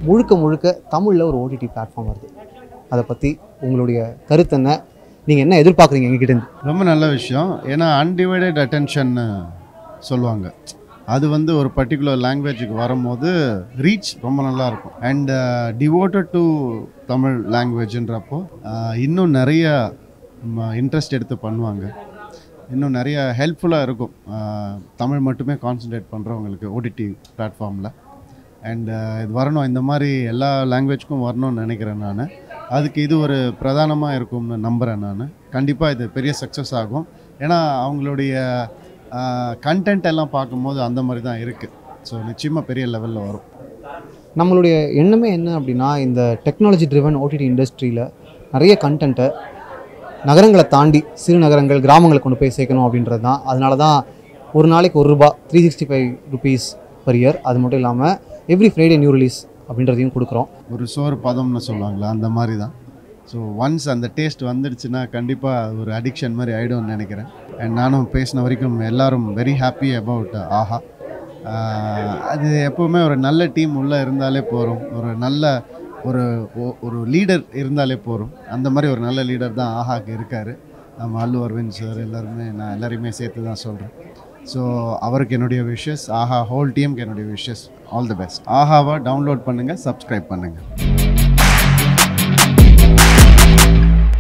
முழுக்க முழுக்க தமிழில் ஒரு ஓடிடி பிளாட்ஃபார்ம் வருது அதை பற்றி உங்களுடைய கருத்து என்ன நீங்கள் என்ன எதிர்பார்க்குறீங்க எங்ககிட்டேருந்து ரொம்ப நல்ல விஷயம் ஏன்னா அன்டிவைடட் அட்டென்ஷன் சொல்லுவாங்க அது வந்து ஒரு பர்டிகுலர் லாங்குவேஜுக்கு வரும்போது ரீச் ரொம்ப நல்லா இருக்கும் அண்ட் டிவோட்டட் டு தமிழ் லாங்குவேஜ்ன்றப்போ இன்னும் நிறைய இன்ட்ரெஸ்ட் எடுத்து பண்ணுவாங்க இன்னும் நிறைய ஹெல்ப்ஃபுல்லாக இருக்கும் ஆஹ், தமிழ் மட்டுமே கான்சென்ட்ரேட் பண்ணுறவங்களுக்கு ஓடிடி பிளாட்ஃபார்மில் அண்ட் இது வரணும் இந்த மாதிரி எல்லா லாங்குவேஜ்க்கும் வரணும்னு நினைக்கிறேன் நான் அதுக்கு இது ஒரு பிரதானமாக இருக்கும்னு நம்புகிறேன் நான் கண்டிப்பாக இது பெரிய சக்ஸஸ் ஆகும் ஏன்னா அவங்களுடைய கண்டென்ட் எல்லாம் பார்க்கும்போது அந்த மாதிரி தான் இருக்குது ஸோ நிச்சயமாக பெரிய லெவலில் வரும் நம்மளுடைய எண்ணமே என்ன அப்படின்னா இந்த டெக்னாலஜி ட்ரிவன் ஓடிடி இண்டஸ்ட்ரியில் நிறைய கண்டென்ட்டை நகரங்களை தாண்டி சிறு நகரங்கள் கிராமங்களுக்கு கொண்டு போய் சேர்க்கணும் அப்படின்றது தான் அதனால தான் ஒரு நாளைக்கு ஒரு ரூபா three sixty five rupees per year அது மட்டும் இல்லாமல் எவ்ரி ஃப்ரைடே நியூ ரிலீஸ் அப்படின்றதையும் கொடுக்குறோம் ஒரு சோறு பதம்னு சொல்லுவாங்களா அந்த மாதிரி தான் ஸோ ஒன்ஸ் அந்த டேஸ்ட் வந்துடுச்சுன்னா கண்டிப்பாக ஒரு அடிக்ஷன் மாதிரி ஆகிடும்னு நினைக்கிறேன் அண்ட் நானும் பேசின வரைக்கும் எல்லாரும் very happy about Aha ah அது எப்போவுமே ஒரு நல்ல டீம் உள்ளே இருந்தாலே போகிறோம் ஒரு நல்ல ஒரு ஒ- ஒரு லீடர் இருந்தாலே போகிறோம் அந்த மாதிரி ஒரு நல்ல லீடர் தான் ஆஹாக்கு இருக்கார் நம்ம அல்லு அரவிந்த் சார் எல்லாருமே நான் எல்லாரையுமே சேர்த்து தான் சொல்கிறேன் ஸோ அவருக்கு என்னுடைய விஷஸ் ஆஹா ஹோல் டீமுக்கு என்னுடைய விஷஸ் ஆல் தி பெஸ்ட் ஆஹாவை டவுன்லோட் பண்ணுங்கள் சப்ஸ்கிரைப் பண்ணுங்கள்